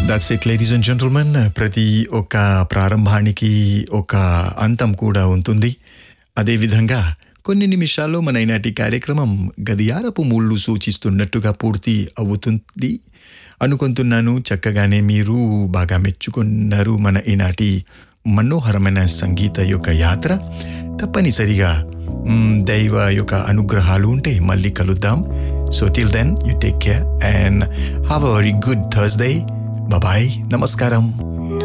that's it ladies and gentlemen ప్రతి ఒక్క ప్రారంభానికి ఒక అంతం కూడా ఉంటుంది అదేవిధంగా కొన్ని నిమిషాల్లో మన ఈనాటి కార్యక్రమం గదియారపు ముళ్ళు సూచిస్తున్నట్టుగా పూర్తి అవుతుంది అనుకుంటున్నాను చక్కగానే మీరు బాగా మెచ్చుకున్నారు మన ఈనాటి మనోహరమైన సంగీత యొక్క యాత్ర తప్పనిసరిగా మ్, దైవ యొక్క అనుగ్రహాలు ఉంటే మళ్ళీ కలుద్దాం so till then you take care and have a very good Thursday bye నమస్కారం